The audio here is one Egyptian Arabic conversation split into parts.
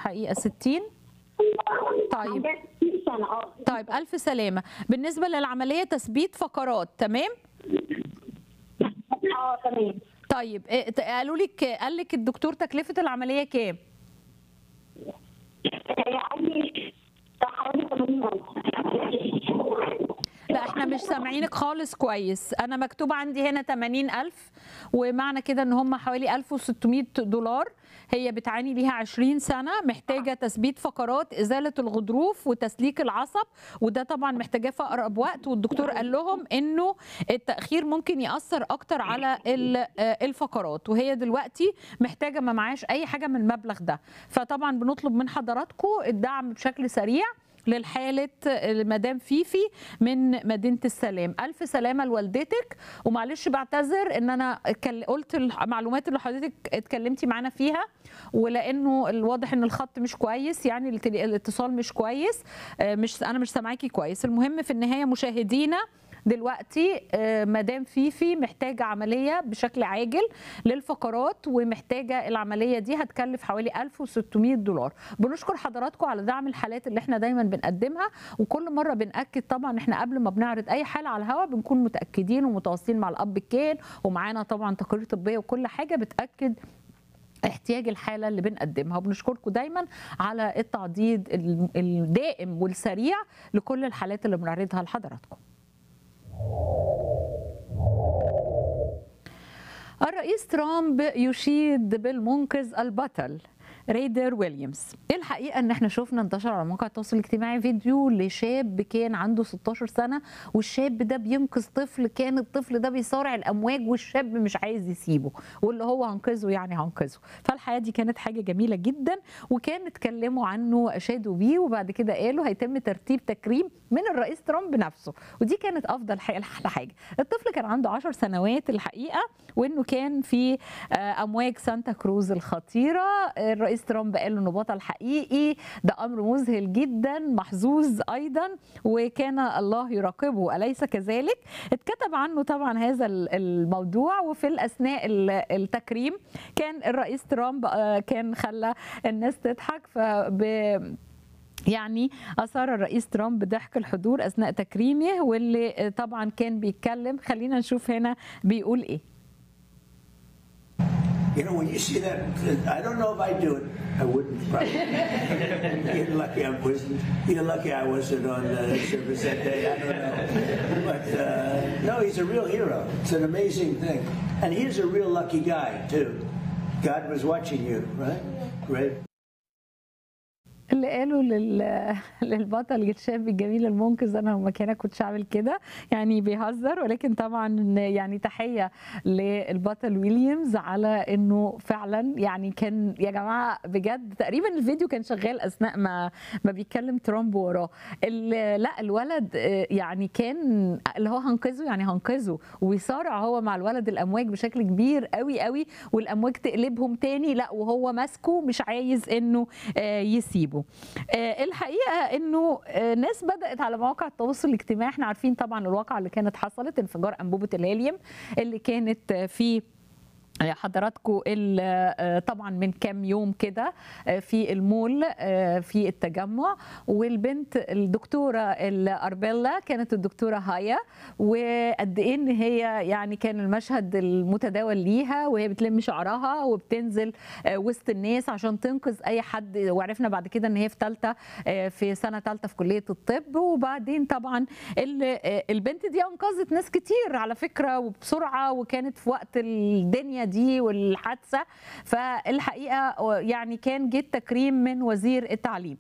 الحقيقه 60 طيب عندها 60 سنه اه طيب الف سلامه بالنسبه للعمليه تثبيت فقرات تمام اه تمام طيب إيه، ت- قالوا لك قال لك الدكتور تكلفه العمليه كام يعني حوالي 80000 لا احنا مش سامعينك خالص كويس انا مكتوب عندي هنا 80000 ومعنى كده ان هم حوالي 1600 دولار هي بتعاني ليها 20 سنه محتاجه تثبيت فقرات ازاله الغضروف وتسليك العصب وده طبعا محتاجاه في اقرب وقت والدكتور قال لهم انه التاخير ممكن ياثر اكتر على ال- آه، الفقرات وهي دلوقتي محتاجه ما معاش اي حاجه من المبلغ ده فطبعا بنطلب من حضراتكم الدعم بشكل سريع للحالة المدام فيفي من مدينة السلام ألف سلامة لوالدتك ومعلش بعتذر إن أنا اتكل- قلت المعلومات اللي حضرتك اتكلمتي معانا فيها ولأنه الواضح إن الخط مش كويس يعني التل- الاتصال مش كويس آه، مش أنا مش سامعاكي كويس المهم في النهاية مشاهدينا دلوقتي آه، مدام فيفي محتاجة عملية بشكل عاجل للفقرات ومحتاجة العملية دي هتكلف حوالي 1600 دولار بنشكر حضراتكم على دعم الحالات اللي احنا دايما بنقدمها وكل مرة بنأكد طبعا احنا قبل ما بنعرض أي حالة على الهواء بنكون متأكدين ومتواصلين مع الأب الكين ومعانا طبعا تقارير طبية وكل حاجة بتأكد احتياج الحاله اللي بنقدمها وبنشكركم دايما على التعضيد ال- الدائم والسريع لكل الحالات اللي بنعرضها لحضراتكم الرئيس ترامب يشيد بالمنقذ البطل ريدر ويليامز الحقيقه ان احنا شفنا انتشر على مواقع التواصل الاجتماعي فيديو لشاب كان عنده 16 سنه والشاب ده بينقذ طفل كان الطفل ده بيصارع الامواج والشاب مش عايز يسيبه واللي هو هنقذه يعني هنقذه فالحقيقه دي كانت حاجه جميله جدا وكان اتكلموا عنه اشادوا بيه وبعد كده قالوا هيتم ترتيب تكريم من الرئيس ترامب نفسه ودي كانت افضل حاجه احلى حاجه الطفل كان عنده 10 سنوات الحقيقه وانه كان في آه، امواج سانتا كروز الخطيره الرئيس ترامب قال انه بطل حقيقي ده امر مذهل جدا محظوظ ايضا وكان الله يراقبه اليس كذلك اتكتب عنه طبعا هذا ال- الموضوع وفي الاثناء ال- التكريم كان الرئيس ترامب آه، كان خلى الناس تضحك فب يعني اثار الرئيس ترامب ضحك الحضور اثناء تكريمه واللي طبعا كان بيتكلم خلينا نشوف هنا بيقول ايه You know, when you see that, I don't know if I'd do it. I wouldn't probably. you're lucky I wasn't. You're lucky I wasn't on the service that day. I don't know, but uh, no, he's a real hero. It's an amazing thing, and he's a real lucky guy too. God was watching you, right? Great. اللي قالوا لل... للبطل الشاب الجميل المنقذ انا لو مكانك كنتش هعمل كده يعني بيهزر ولكن طبعا يعني تحيه للبطل ويليامز على انه فعلا يعني كان يا جماعه بجد تقريبا الفيديو كان شغال اثناء ما ما بيتكلم ترامب وراه ال- لا الولد آه، يعني كان اللي هو هنقذه يعني هنقذه ويصارع هو مع الولد الامواج بشكل كبير قوي قوي والامواج تقلبهم تاني لا وهو ماسكه مش عايز انه آه، يسيبه آه، الحقيقه انه آه، ناس بدات على مواقع التواصل الاجتماعي احنا عارفين طبعا الواقعه اللي كانت حصلت انفجار انبوبه الهيليوم اللي كانت آه، في حضراتكم ال- آه، طبعا من كام يوم كده آه، في المول آه، في التجمع والبنت الدكتوره الاربيلا كانت الدكتوره هايا وقد ايه ان هي يعني كان المشهد المتداول ليها وهي بتلم شعرها وبتنزل آه، وسط الناس عشان تنقذ اي حد وعرفنا بعد كده ان هي في ثالثه في سنه ثالثه في كليه الطب وبعدين طبعا ال- آه، البنت دي انقذت ناس كتير على فكره وبسرعه وكانت في وقت الدنيا دي والحادثه فالحقيقه يعني كان جه تكريم من وزير التعليم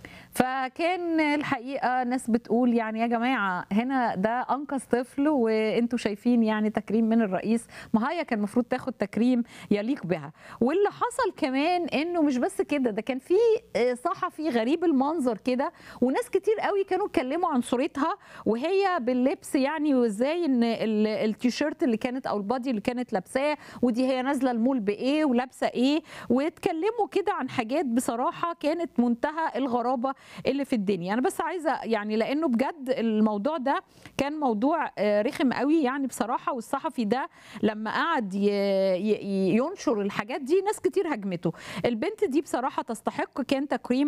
فكان الحقيقه ناس بتقول يعني يا جماعه هنا ده انقذ طفل وانتوا شايفين يعني تكريم من الرئيس ما هي كان المفروض تاخد تكريم يليق بها واللي حصل كمان انه مش بس كده ده كان في آه، صحفي غريب المنظر كده وناس كتير قوي كانوا اتكلموا عن صورتها وهي باللبس يعني وازاي ان ال- التيشيرت اللي كانت او البادي اللي كانت لابساه ودي هي نازله المول بايه ولابسه ايه واتكلموا كده عن حاجات بصراحه كانت منتهى الغرابه اللي في الدنيا انا بس عايزه يعني لانه بجد الموضوع ده كان موضوع آه، رخم قوي يعني بصراحه والصحفي ده لما قعد ي- ي- ينشر الحاجات دي ناس كتير هجمته البنت دي بصراحه تستحق كان تكريم